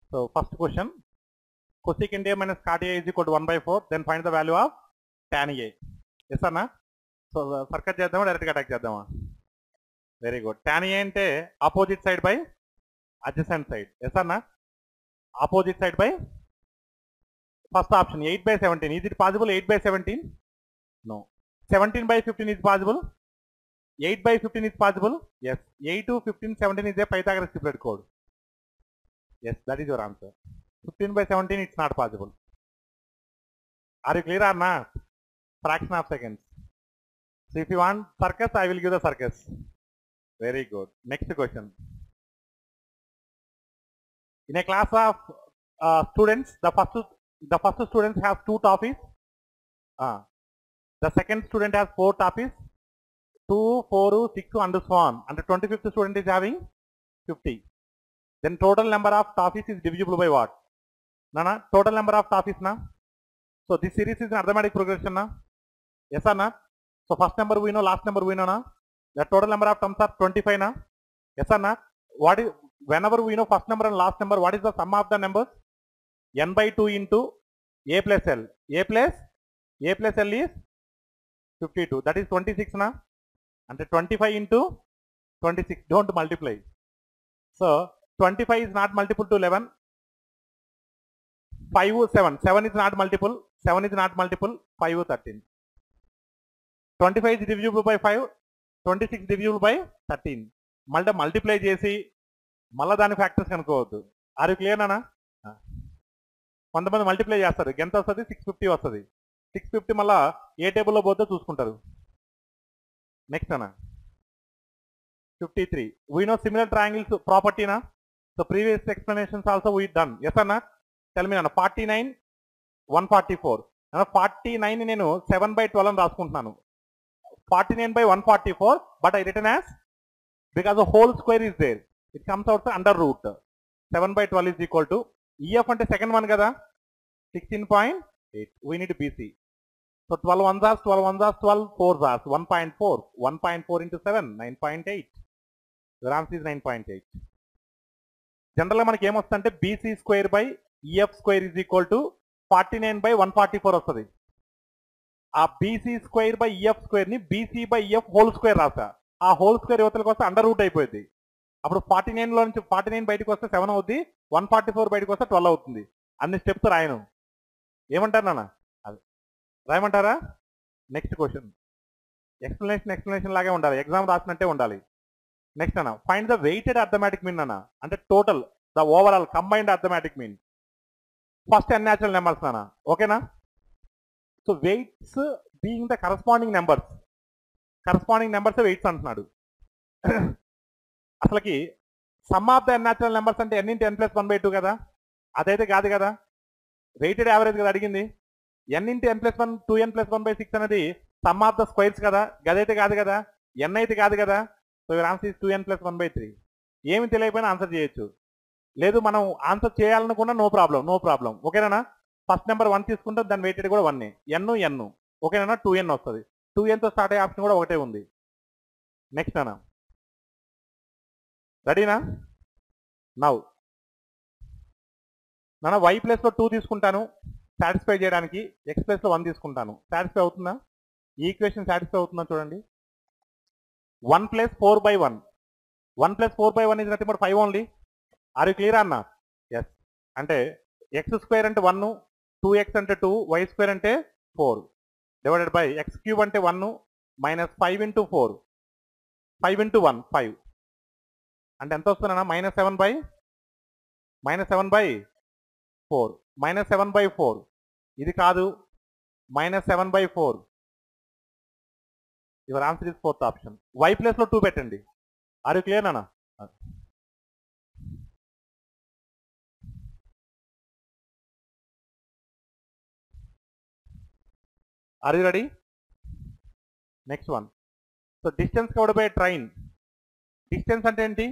So first question, cosecant A minus cot A is equal to 1 by 4, then find the value of tan A. Yes or no? So shortcut చేద్దామా డైరెక్ట్గా attack చేద్దామా very good tan A అంటే opposite side by adjacent side yes అన్నా opposite side by first option eight by seventeen is it possible eight by seventeen no seventeen by fifteen is possible eight by fifteen is possible yes eight fifteen seventeen is a Pythagoras triplet code yes that is your answer fifteen by seventeen it's not possible are you clear are నా fraction of seconds so if you want circus I will give the circus very good next question in a class of uh, students the first the first student has two topics uh, the second student has four topics 2 4 6 and so on and the 25th student is having 50 then total number of topics is divisible by what nana total number of topics na so this series is an arithmetic progression na yes or na so first number we know last number we know na the total number of terms are 25 na yes or na what is whenever we know first number and last number, what is the sum of the numbers? n by 2 into a plus l. a plus a plus l is 52. That is 26 na. And the 25 into 26. Don't multiply. So 25 is not multiple to 11. 5 7. 7 is not multiple. 7 is not multiple. 5 13. 25 is divisible by 5. 26 divisible by 13. మళ్ళీ multiply చేసి మళ్ళీ దాని factors కనుక్కోవద్దు are you clear నానా కొంతమంది multiply చేస్తారు ఎంత వస్తుంది సిక్స్ ఫిఫ్టీ వస్తుంది సిక్స్ ఫిఫ్టీ మళ్ళా ఏ టేబుల్లో పోతే చూసుకుంటారు నెక్స్ట్ అన్న fifty three we know similar triangles ప్రాపర్టీనా so previous explanations also we done yes అన్న టెల్ మీ అన్న forty nine one forty four అన్న ఫార్టీ నైన్ నేను సెవెన్ బై ట్వెల్వ్ అని రాసుకుంటున్నాను forty nine by one forty four but I return as because whole square is there it comes out under root seven by twelve is equal to EF అంటే second one కదా sixteen point eight we neat BC so twelve one జాస్ twelve one జాస్ twelve four జాస్ one point four one point four into seven nine point eight రామ్స్ is nine point eight జనరల్గా మనకి ఏమొస్తుందంటే BC square by EF square is equal to forty nine by one forty four వస్తుంది ఆ BC square by EF square ని BC by EF whole square రాసా ఆ whole square యువతలకు వస్తే అండర్ రూట్ అయిపోయింది అప్పుడు ఫార్టీ నైన్లో నుంచి ఫార్టీ నైన్ బయటకు వస్తే సెవెన్ అవుద్ది వన్ ఫార్టీ ఫోర్ బయటకు వస్తే ట్వెల్వ్ అవుతుంది అన్ని స్టెప్స్ రాయను ఏమంటారు నాన్న అది రాయమంటారా నెక్స్ట్ క్వశ్చన్ ఎక్స్ప్లెనేషన్ ఎక్స్ప్లెనేషన్ లాగే ఉండాలి ఎగ్జామ్ రాసినట్టే ఉండాలి నెక్స్ట్ అన్న find the weighted arithmetic mean అన్న అంటే total the overall combined arithmetic mean first n natural numbers నాన్న ఓకేనా so weights being the corresponding numbers corresponding numbers weights అంటున్నాడు అసలుకి sum of the n natural numbers అంటే n into n plus one by two కదా అదైతే కాదు కదా వెయిటెడ్ యావరేజ్ కదా అడిగింది n into n plus one two n plus one by six అనేది సమ్ ఆఫ్ ద స్క్వైర్స్ కదా గదైతే కాదు కదా ఎన్ అయితే కాదు కదా so your answer is two n plus one by three ఏమి తెలియకపోయినా ఆన్సర్ చేయొచ్చు లేదు మనం ఆన్సర్ చేయాలనుకున్నా నో ప్రాబ్లం నో ప్రాబ్లం ఓకేనా ఫస్ట్ నెంబర్ వన్ తీసుకుంటే దాని వెయిటెడ్ కూడా వన్ ఎన్ ఎన్ ఓకేనా టూ ఎన్ వస్తుంది టూ ఎన్తో స్టార్ట్ అయ్యే ఆప్షన్ కూడా ఒకటే ఉంది నెక్స్ట్ అన్న రెడీనా నవ్ నాన్న వై ప్లస్లో టూ తీసుకుంటాను సాటిస్ఫై చేయడానికి ఎక్స్ ప్లస్లో వన్ తీసుకుంటాను సాటిస్ఫై అవుతుందా ఈ ఈక్వేషన్ సాటిస్ఫై అవుతుందా చూడండి one plus four by one one plus four by one is nothing but five only are you clear అన్న ఎస్ అంటే ఎక్స్ స్క్వేర్ అంటే వన్ టూ ఎక్స్ అంటే టూ వై స్క్వేర్ అంటే four divided by x cube అంటే one minus five into four five into one five అంటే ఎంత వస్తుందన్నా minus seven by minus seven by four minus seven by four ఇది కాదు minus seven by four your answer is fourth option y ప్లేస్లో two పెట్టండి are you clear నానా are you ready next one so distance covered by train distance అంటే ఏంటి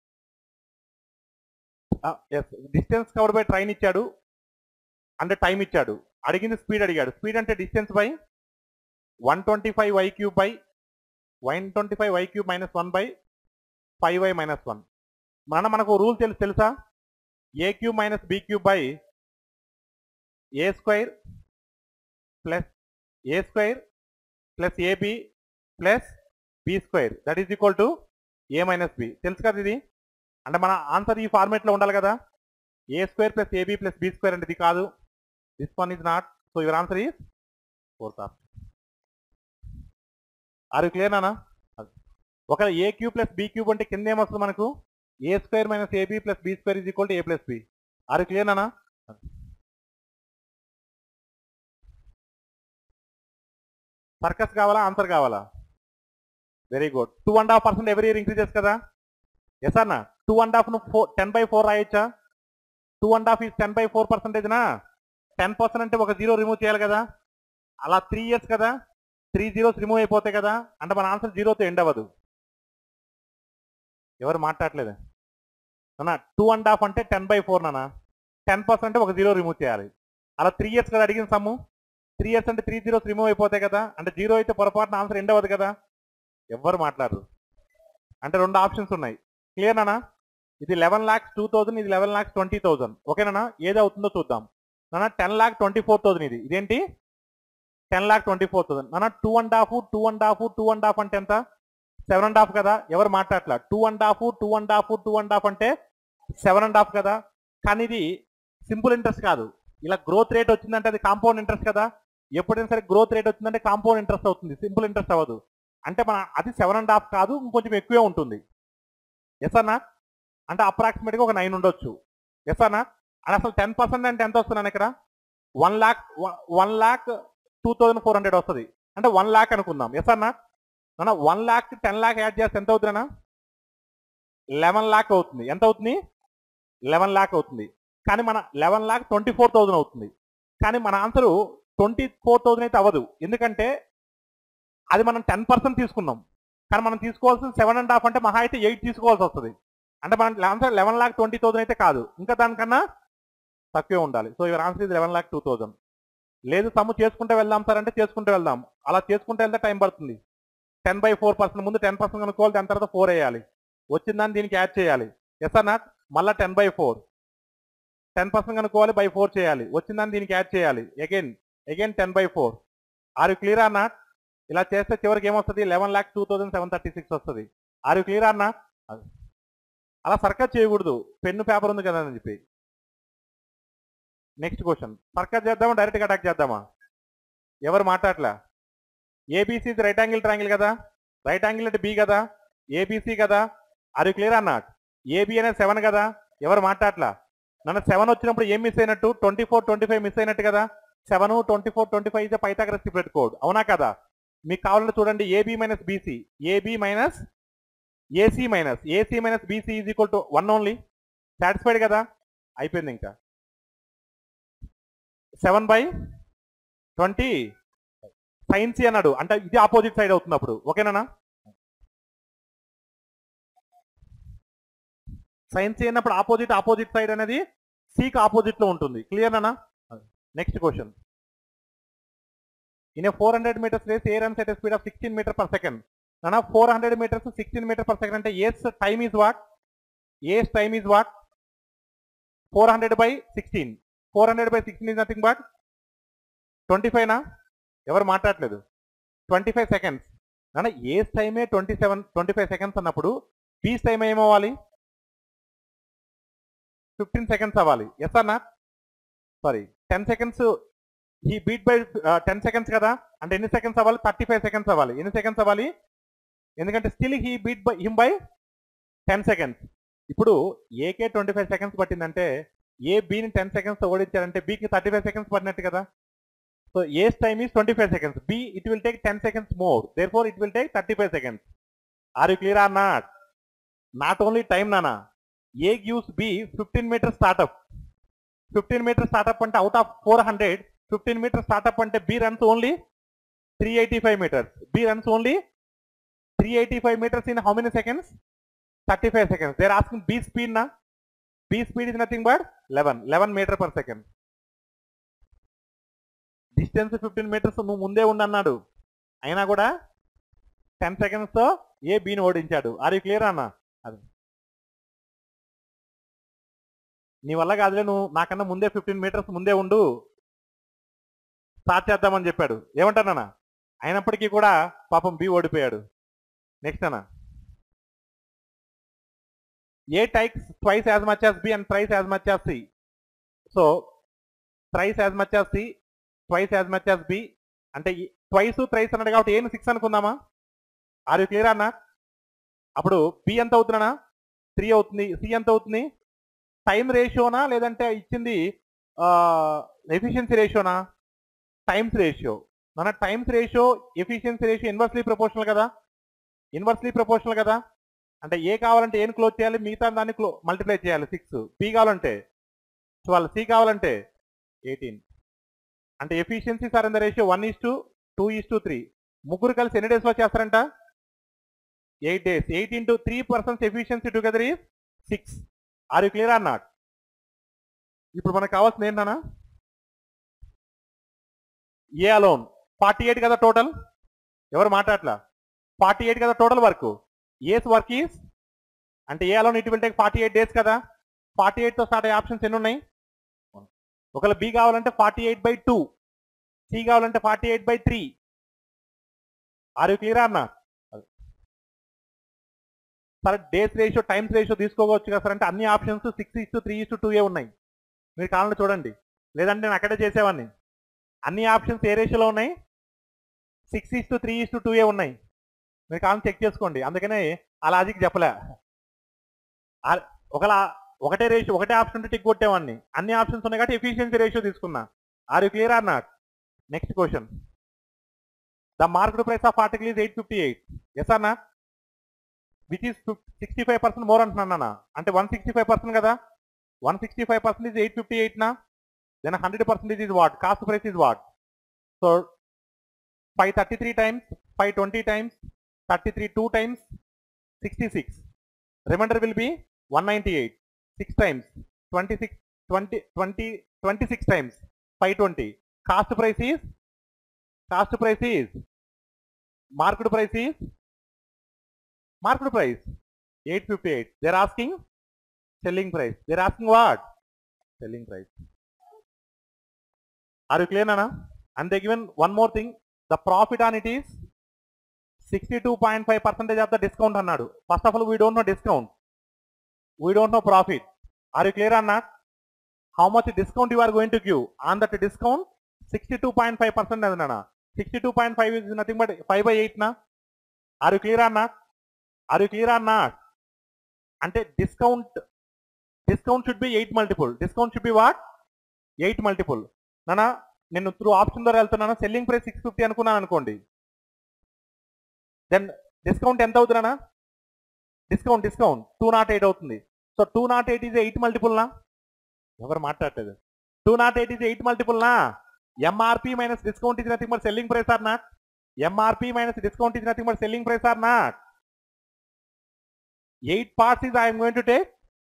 yes distance covered by train ఇచ్చాడు అంటే time ఇచ్చాడు అడిగింది speed అడిగాడు స్పీడ్ అంటే distance by one twenty five y cube by one twenty five y cube minus one by five y minus one మన మనకు రూల్ తెలుసు తెలుసా a cube minus B cube by a square plus a square plus ab plus b square that is equal to a minus b తెలుసు కదా ఇది అంటే మన answer ఈ ఫార్మేట్లో ఉండాలి కదా a square plus ab plus b square అంటే ఇది కాదు this one is not so your answer is fourth option are you clear నానా ఒక a cube plus b cube అంటే కింద ఏమొస్తుంది మనకు a square minus ab plus b square is equal to a plus b are you clear నానా circus కావాలా answer కావాలా very good two and half percent every year increases కదా yes అన్న two and half ను four ten by four రాయొచ్చా two and half is ten by four పర్సెంటేజ్నా ten percent అంటే ఒక జీరో రిమూవ్ చేయాలి కదా అలా త్రీ ఇయర్స్ కదా త్రీ జీరోస్ రిమూవ్ అయిపోతాయి కదా అంటే మన ఆన్సర్ జీరోతో ఎండ్ అవ్వదు ఎవరు మాట్లాడలేదు అన్న టూ అండ్ హాఫ్ అంటే టెన్ బై ఫోర్ నాన్న టెన్ పర్సెంట్ అంటే ఒక జీరో రిమూవ్ చేయాలి అలా త్రీ ఇయర్స్ కదా అడిగిన సమ్ము త్రీ ఇయర్స్ అంటే త్రీ జీరోస్ రిమూవ్ అయిపోతాయి కదా అంటే జీరో అయితే పొరపాటున ఆన్సర్ ఎండ్ అవ్వదు కదా ఎవ్వరు మాట్లాడరు అంటే రెండు ఆప్షన్స్ ఉన్నాయి క్లియర్ నానా ఇది లెవెన్ ల్యాక్స్ టూ థౌసండ్ ఇది లెవెన్ ల్యాక్స్ ట్వంటీ థౌసండ్ ఓకేనా ఏది అవుతుందో చూద్దాం నాన్న ten lakh twenty four thousand ఇది ఇదేంటి ten lakh twenty four thousand నాన్న two and half two and half two and half అంటే ఎంత సెవెన్ అండ్ హాఫ్ కదా ఎవరు మాట్లాడట్లా two and half two and half two and half అంటే సెవెన్ అండ్ హాఫ్ కదా కానీ ఇది సింపుల్ ఇంట్రెస్ట్ కాదు ఇలా గ్రోత్ రేట్ వచ్చిందంటే అది కాంపౌండ్ ఇంట్రెస్ట్ కదా ఎప్పుడైనా సరే గ్రోత్ రేట్ వచ్చిందంటే కాంపౌండ్ ఇంట్రెస్ట్ అవుతుంది సింపుల్ ఇంట్రెస్ట్ అవ్వదు అంటే మన అది సెవెన్ అండ్ హాఫ్ కాదు ఇంకొంచెం ఎక్కువే ఉంటుంది ఎస్ అన్నా అంటే అప్రాక్సిమేట్గా ఒక నైన్ ఉండొచ్చు ఎస్ అన్నా అని అసలు టెన్ పర్సెంట్ అంటే ఎంత వస్తున్నాను ఇక్కడ one lakh one lakh two thousand four hundred వస్తుంది అంటే వన్ ల్యాక్ అనుకుందాం ఎస్ అన్నా అన్న one lakh ten lakh add చేస్తే ఎంత అవుతుందన్నా లెవెన్ ల్యాక్ అవుతుంది ఎంత అవుతుంది లెవెన్ ల్యాక్ అవుతుంది కానీ మన eleven lakh twenty four thousand అవుతుంది కానీ మన ఆన్సరు ట్వంటీ ఫోర్ థౌజండ్ అయితే అవ్వదు ఎందుకంటే అది మనం టెన్ పర్సెంట్ తీసుకున్నాం కానీ మనం తీసుకోవాల్సిన సెవెన్ అండ్ హాఫ్ అంటే మహా అయితే ఎయిట్ తీసుకోవాల్సి వస్తుంది అంటే మన answer eleven lakh twenty thousand అయితే కాదు ఇంకా దానికన్నా తక్కువే ఉండాలి సో యువర్ ఆన్సర్ ఇది లెవెన్ ల్యాక్ టూ థౌసండ్ లేదు సమ్ము చేసుకుంటే వెళ్దాం సార్ అంటే చేసుకుంటూ వెళ్దాం అలా చేసుకుంటే వెళ్తే టైం పడుతుంది టెన్ బై ఫోర్ పర్సెంట్ ముందు టెన్ పర్సెంట్ కనుక్కోవాలి దాని తర్వాత ఫోర్ వేయాలి వచ్చిందని దీనికి యాడ్ చేయాలి ఎస్ అర్ నాట్ మళ్ళీ ten by four ten percent కనుక్కోవాలి బై ఫోర్ చేయాలి వచ్చిందని దీనికి యాడ్ చేయాలి again again ten by four are you clear or not ఇలా చేస్తే చివరికి ఏమొస్తుంది eleven lakh two thousand seven thirty six వస్తుంది ఆర్ యు క్లియర్ అన్నా అలా సర్కస్ చేయకూడదు పెన్ను పేపర్ ఉంది కదా అని చెప్పి నెక్స్ట్ క్వశ్చన్ సర్కస్ చేద్దామా డైరెక్ట్గా అటాక్ చేద్దామా ఎవరు మాట్లాడలే ఏబీసీ రైట్ యాంగిల్ ట్రాంగిల్ కదా రైట్ యాంగిల్ అంటే బి కదా ఏబీసీ కదా ఆర్ యు క్లియర్ అన్నా ఏబి అనేది సెవెన్ కదా ఎవరు మాట్లాడలా నన్ను సెవెన్ వచ్చినప్పుడు ఏం మిస్ అయినట్టు twenty four twenty five miss అయినట్టు కదా seven twenty four twenty five is Pythagoras secret code అవునా కదా మీకు కావాలంటే చూడండి AB minus BC AB minus AC minus AC minus BC is equal to one only satisfied కదా అయిపోయింది ఇంకా seven by twenty sine C అన్నాడు అంటే ఇది ఆపోజిట్ సైడ్ అవుతుంది అప్పుడు ఓకేనా సైన్ సి అన్నప్పుడు ఆపోజిట్ ఆపోజిట్ సైడ్ అనేది సికి ఆపోజిట్ లో ఉంటుంది క్లియర్ అనా next question in four hundred metres race A runs at speed of sixteen metre per second నానా four hundred metres sixteen metre per second అంటే A's time is what A's time is what four hundred by sixteen four hundred by sixteen is nothing but twenty five నా ఎవరు మాట్లాడలేదు twenty five seconds నాన్న A's టైమే twenty seven twenty five seconds అన్నప్పుడు B's time ఏమవ్వాలి fifteen seconds అవ్వాలి yes అన్నా sorry ten seconds ఈ బీట్ బై టెన్ సెకండ్స్ కదా అంటే ఎన్ని సెకండ్స్ అవ్వాలి థర్టీ ఫైవ్ సెకండ్స్ అవ్వాలి ఎన్ని సెకండ్స్ అవ్వాలి ఎందుకంటే still he beat by him by ten seconds ఇప్పుడు ఏకే ట్వంటీ ఫైవ్ సెకండ్స్ పట్టిందంటే ఏ బీని టెన్ సెకండ్స్ ఓడించారంటే బీకి థర్టీ ఫైవ్ సెకండ్స్ పడినట్టు కదా so A's time is twenty five seconds B it will take ten seconds more therefore it will take thirty five seconds are you clear or not not only time నానా A gives B fifteen metre startup fifteen metre startup అంటే out of four hundred fifteen metre startup అంటే B runs only three eighty five metres B runs only three eighty five metres in how many seconds thirty five seconds there asking B speed నా B speed is nothing but eleven eleven metre per second distance fifteen metres నువ్వు ముందే ఉండన్నాడు అయినా కూడా ten సెకండ్స్తో ఏ బీని ఓడించాడు are you clear అన్న అది నీ వల్ల కాదులే నువ్వు నాకన్నా ముందే ఫిఫ్టీన్ మీటర్స్ ముందే ఉండు స్టార్ట్ చేద్దామని చెప్పాడు ఏమంటానన్నా అయినప్పటికీ కూడా పాపం బి ఓడిపోయాడు నెక్స్ట్ అన్న A takes twice as much as B and thrice as much as C so thrice as much as C twice as much as B అంటే ట్వైస్ ట్రైస్ అన్నాడు కాబట్టి ఏం సిక్స్ అనుకుందామా ఆర్ యూ క్లియర్ అన్న అప్పుడు B ఎంత అవుతుందన్నా three అవుతుంది C ఎంత అవుతుంది టైం రేషియోనా లేదంటే ఇచ్చింది ఎఫిషియన్సీ రేషియోనా టైమ్స్ రేషియో మన times ratio efficiency ratio inversely proportional కదా ఇన్వర్స్లీ ప్రపోర్షనల్ కదా అంటే ఏ కావాలంటే ఏం క్లోజ్ చేయాలి మిగతా దాన్ని క్లో మల్టిప్లై చేయాలి సిక్స్ బి కావాలంటే ట్వెల్వ్ సి కావాలంటే ఎయిటీన్ అంటే efficiency sir in the ratio one is to two is to three ముగ్గురు కలిసి ఎన్ని డేస్లో చేస్తారంట eight days eight into three persons efficiency together is six are you clear or not ఇప్పుడు మనకు కావాల్సింది ఏంటన్నా ఏ అలోన్ ఫార్టీ ఎయిట్ కదా టోటల్ ఎవరు మాట్లాడలా ఫార్టీ ఎయిట్ కదా total work A's work is అంటే A alone it will take forty eight days కదా ఫార్టీ ఎయిట్తో స్టార్ట్ అయ్యే ఆప్షన్స్ ఎన్ని ఉన్నాయి ఒకవేళ బి కావాలంటే forty eight by two C కావాలంటే forty eight by three are you clear అన్న సరే డేస్ రేషియో టైమ్స్ రేషియో తీసుకోవచ్చు కదా సార్ అంటే అన్ని options six is three is two ఏ ఉన్నాయి మీరు కావాలంటే చూడండి లేదంటే నేను అక్కడే చేసేవాడిని అన్ని ఆప్షన్స్ ఏ రేషియోలో ఉన్నాయి six is to three is to two ఏ ఉన్నాయి మీరు కావాలని చెక్ చేసుకోండి అందుకనే ఆ లాజిక్ చెప్పలే ఆ- ఒకలా ఒకటే రేషియో ఒకటే ఆప్షన్ ఉంటే టిక్ కొట్టేవాడిని అన్ని ఆప్షన్స్ ఉన్నాయి కాబట్టి ఎఫిషియన్సీ రేషియో తీసుకున్నా are you clear or not next question the market price of article is eight fifty eight yes అన్నా which is sixty five percent more అంటున్నాను అంటే వన్ సిక్స్టీ ఫైవ్ పర్సెంట్ కదా one sixty five percent is eight fifty eight నా then hundred percentage is what cost price is what so five thirty three times five twenty times thirty three two times sixty six reminder will be one ninety eight six times twenty six twenty twenty twenty six times five twenty cost price is cost price is market price is market price eight fifty eight there asking selling price there asking what selling price are you clear నానా and they given one more thing the profit on it is sixty two point five percentage of the discount అన్నాడు first of all we don't no discount we don't know profit are you clear అన్నా how much discount you are going to give on that discount sixty two point five percent అదన్నా sixty two point five is nothing but five by eight నా are you clear అన్నా are you clear అన్నా అంటే discount discount should be eight multiple discount should be what eight multiple నానా నేను through option ద్వారా వెళ్తున్నాను selling price six fifty అనుకున్నాను అనుకోండి దెన్ డిస్కౌంట్ ఎంత అవుతుందన్నా discount discount two not eight అవుతుంది so two not eight is eight multiple నా ఎవరు మాట్లాడలేదు two not eight is eight multiple నా MRP minus discount is nothing but selling price or not MRP minus discount is nothing but selling price or not eight parts is I'm going to take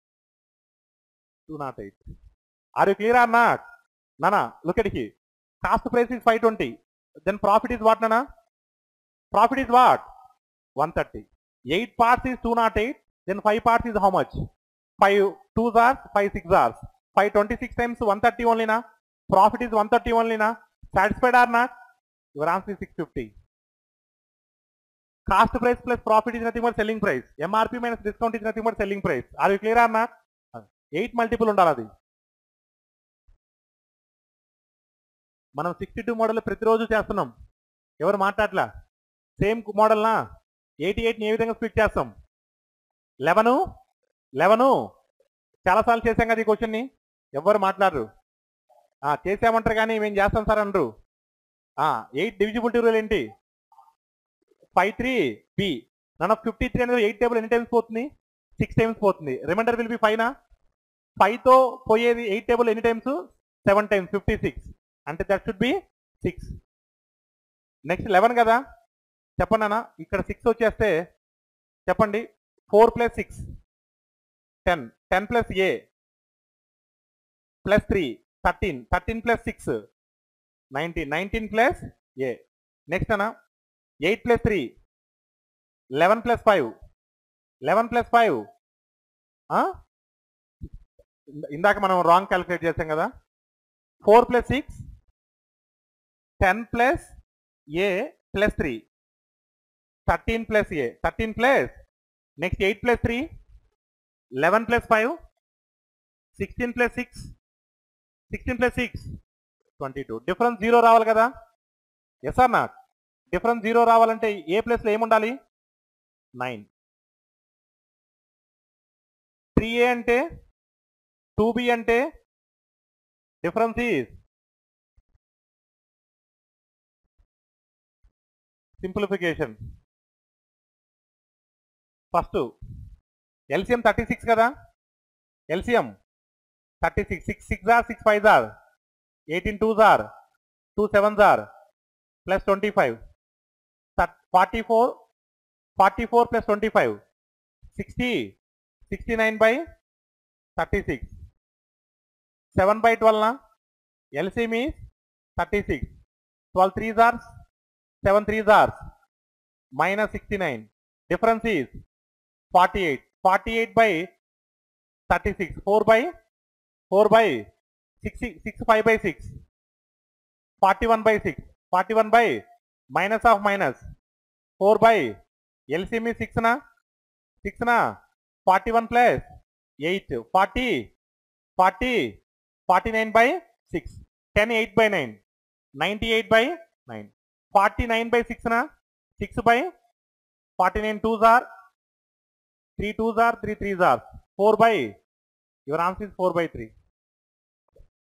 two not eight are you clear or not నానా look at he cost price is five twenty then profit is what నానా profit is what one thirty eight parts is two not eight then five parts is how much five two jars five six jars five twenty six times one thirty ఓన్లీనా profit is one thirty ఓన్లీనా satisfied or not your answer six fifty cost price plus profit is nothing but selling price MRP minus discount is nothing but selling price are you clear or not eight multiple ఉండాలి అది మనం sixty two model ప్రతిరోజు చేస్తున్నాం ఎవరు మాట్లాడలా same మోడల్నా eighty ఎయిట్ని ఏ విధంగా speed చేస్తాం eleven eleven చాలాసార్లు చేశాం కదా ఈ క్వశ్చన్ని ఎవరు మాట్లాడరు ఆ, చేసామంటారు కానీ మేము చేస్తాం సార్ అనరు ఎయిట్ డివిజిబిలిటీ రూల్ ఏంటి five three be none of fifty three అనేది ఎయిట్ టేబుల్ ఎన్ని టైమ్స్ పోతుంది సిక్స్ టైమ్స్ పోతుంది రిమైండర్ విల్ బి ఫైవ్ నా ఫైవ్తో పోయేది ఎయిట్ టేబుల్ ఎన్ని times seven times fifty six అంటే that should be six next eleven కదా చెప్పండి అన్న ఇక్కడ సిక్స్ వచ్చేస్తే చెప్పండి four plus six ten ten plus A plus three thirteen thirteen plus six nineteen nineteen plus A next అన్న eight plus three eleven plus five eleven plus five ఇంద- ఇందాక మనం రాంగ్ క్యాలిక్యులేట్ చేసాం కదా four plus six ten plus A plus three thirteen plus A thirteen plus next eight plus three eleven plus five sixteen plus six sixteen plus six twenty two difference zero రావాలి కదా yes అన్న difference zero రావాలంటే ఏ ప్లస్లో ఏముండాలి nine three A అంటే two B అంటే difference is simplification first LCM thirty six కదా LCM thirty six six six jar six five jar eighteen two jar two seven jar plus twenty five forty four forty four plus twenty five sixty sixty nine by thirty six seven by twelve నా LCM is thirty six twelve three jars seven three jars minus sixty nine difference is forty eight forty eight by thirty six four by four by six six five by six forty one by six forty one by minus of minus four by ఎల్సిఎంఈ six నా six నా forty one plus eight forty forty forty nine by six ten eight by nine ninety eight by nine forty nine by six నా six by forty nine two jar three two jar three three jar four by your answer is four by three